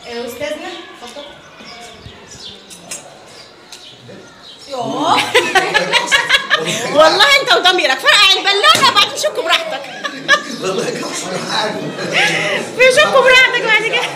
آه، استاذنا اتفضل والله انت وضميرك فرقع البالونه وبعدين شكوا براحتك والله قصر حاجه في شكوا براحتك بعد كده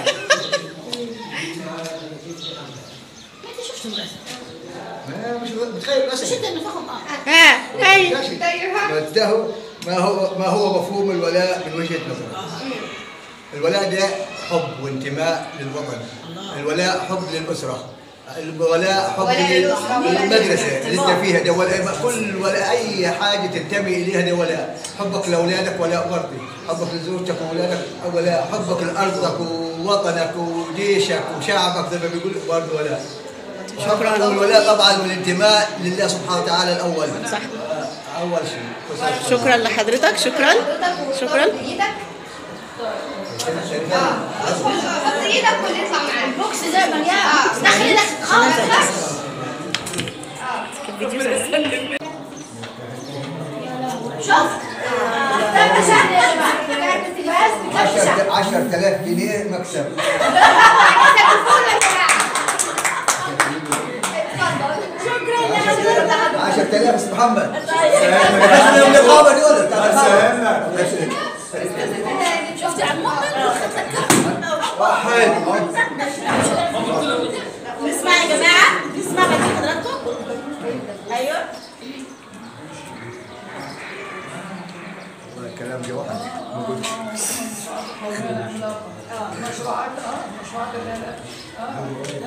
ما مش متخيل بس ها هي بس ده هو ما هو ما هو مفهوم الولاء من وجهه نظري الولاء ده حب وانتماء للوطن الولاء حب للاسره الولاء حب ولاء لل- للأسرة، ولاء للمدرسه اللي للأسرة. انت فيها ده ولاء كل ولا اي حاجه تنتمي اليها ده ولاء حبك لاولادك ولاء برضه حبك لزوجتك واولادك ولاء حبك لارضك ووطنك وجيشك وشعبك زي ما بيقول برضه ولاء شكراً. والولاء طبعا والانتماء لله سبحانه وتعالى الاول صح. آه، اول شيء شكرا لحضرتك شكرا شكرا ايدك حط ايدك ويطلع معاك البوكس ده مليان دخل ايدك خالص بس شوف ده سهل يا جماعه 10000 جنيه مكسب شكرا يا حضرتك 10000 بس محمد بس من النقابه دول بتاع النقابة. شفت يا عم واحد نسمع يا جماعه نسمع بعد حضراتكم ايوه والله الكلام ده واحد ما قلتش مشروعات اه مشروعات لا لا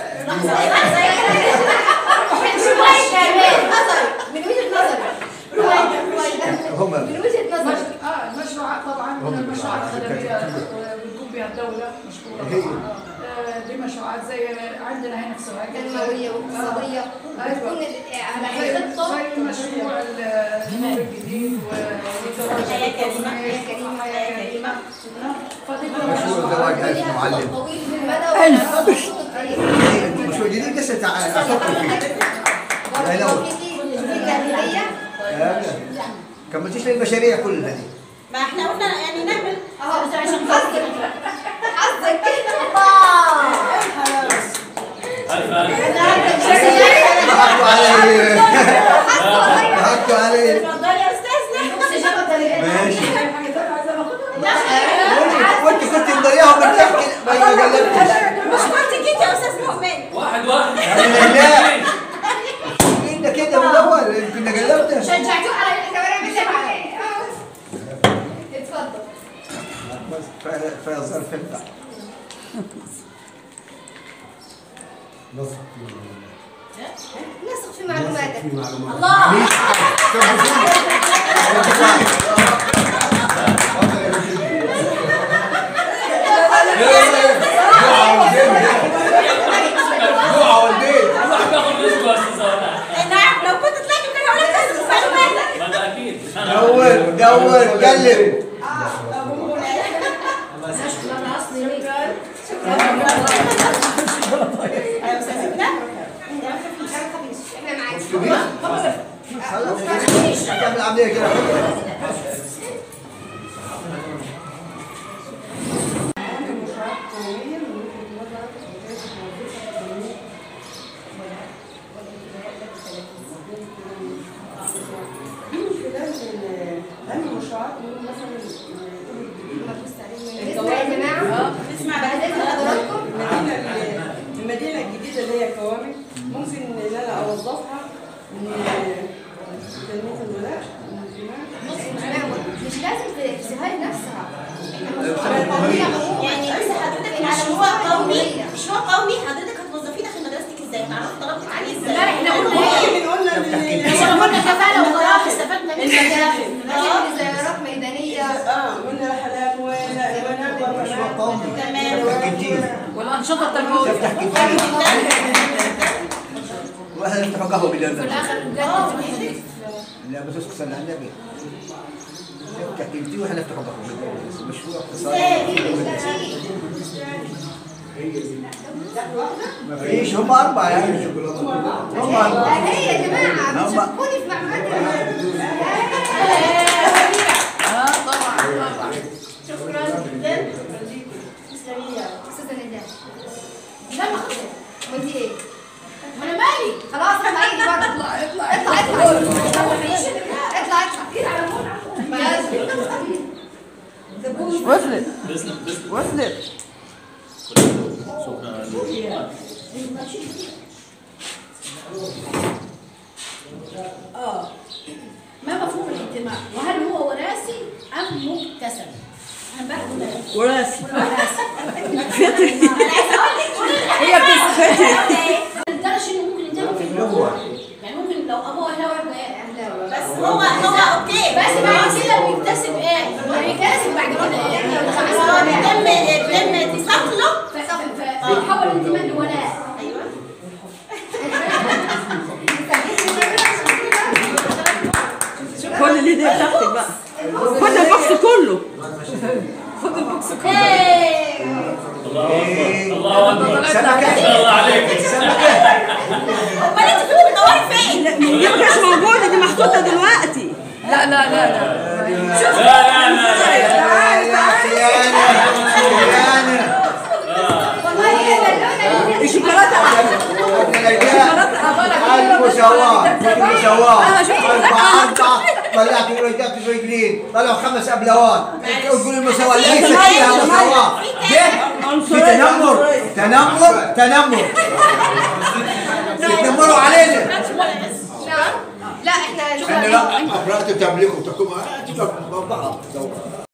من وجهة نظري رويدة رويدة هم من وجهة نظري اه المشروعات طبعا هم المشروعات المشروعات. الخدميه بتقوم بها الدوله مشكوره هي. طبعا آه، دي مشروعات زي عندنا هنا في سوهاج تنموية واقتصادية وبتكون على زي خطة زي مشروع النور الجديد والزواج حياة كريمة. حياة كريمة. حياة كريمة فدي مشروع مشروع الزواج ألف معلم طويل المدى وعلى الطريق مشروع جديد لسه تعال افكر فيه لا لا الجاهلية كملتيش لي المشاريع كلها دي ما احنا قلنا يعني نعمل اهو عشان حظك حظك ضحكوا علي ضحكوا علي اتفضلي يا استاذنا ماشي وانت كنت مضيعهم بتحكي ما قلبتش مش كنت جيت يا استاذ مؤمن واحد واحد لا انت كده من الاول كنا قلبتها شجعتوه على الكاميرا بتاعك اتفضل بس فيها ظرف انت نثق في معلوماتك الله جوع والبيت واحد بياخد رزقه يا استاذ ولاء نعم لو كنت طلعت كده هقول لك لازم معلوماتك ما ده اكيد دور دور قلب ايوه استاذنا احنا معاك خلاص هتعمل عمليه كده بالنسبة يا جماعة نسمع بعد بعد حضراتكم المدينة المدينة الجديدة اللي هي كوامل ممكن إن أنا أوظفها من تنمية الولاء مش لازم في سهاد نفسها يعني بس حضرتك مشروع قومي مشروع قومي حضرتك هتوظفيه داخل مدرستك ازاي؟ تعرفي طلبتك عليه ازاي؟ احنا قلنا ممكن قلنا إن- احنا قلنا كفاله وخلاص استفدنا من المدارس اه زيارات ميدانية اه قلنا رحلات ونقدر مشروع قومي تمام. تفتح كنتين والانشطه التربويه تفتح كنتين واحنا نفتح قهوه بالليل لا بس اسكت صلي على النبي تفتح كنتين واحنا نفتح قهوه بالليل مشروع اقتصادي ما فيش هم اربعه يعني هم اربعه هي يا جماعة هم- بتشاركوني في معلومات شكرا جدا تسلمي يا أستاذة نداء انت ايه؟ وانا مالي خلاص اطلع ايدي بره اطلع اطلع اطلع اطلع اطلع اطلع وصلت تسلم تسلم وصلت شكرا اه ما مفهوم الانتماء وهل هو وراثي ام مكتسب انا باخد ده. وراسي وراثي هي بتتفتح لدرجه انه ممكن ينتمي في الجمهور يعني ممكن لو ابوه اهلاوي يبقى اهلاوي بس هو هو اوكي بس بعد كده بيكتسب ايه؟ بيكتسب بعد كده ايه؟ هو بيتم بيتم تصقله فبيتحول الانتماء لولاء ايوه كل اللي ده بتاعتك بقى خد البوكس كله الله اكبر الله اكبر ما سمكة شاء الله عليك سمكة امال انت كنت بتدوري فين؟ دي ما كانتش موجوده دي محطوطه دلوقتي لا لا لا لا لا لا لا يا خيانة خيانة الشوكولاته احلى المساواة المساواة أربعة أربعة طلعت رجلات رجلين طلعوا خمس أبلوات تقول المساواة ليست فيها مساواة ده في تنمر تنمر تنمر يتنمروا علينا لا احنا احنا لا أفراد تملكوا تقوم بعض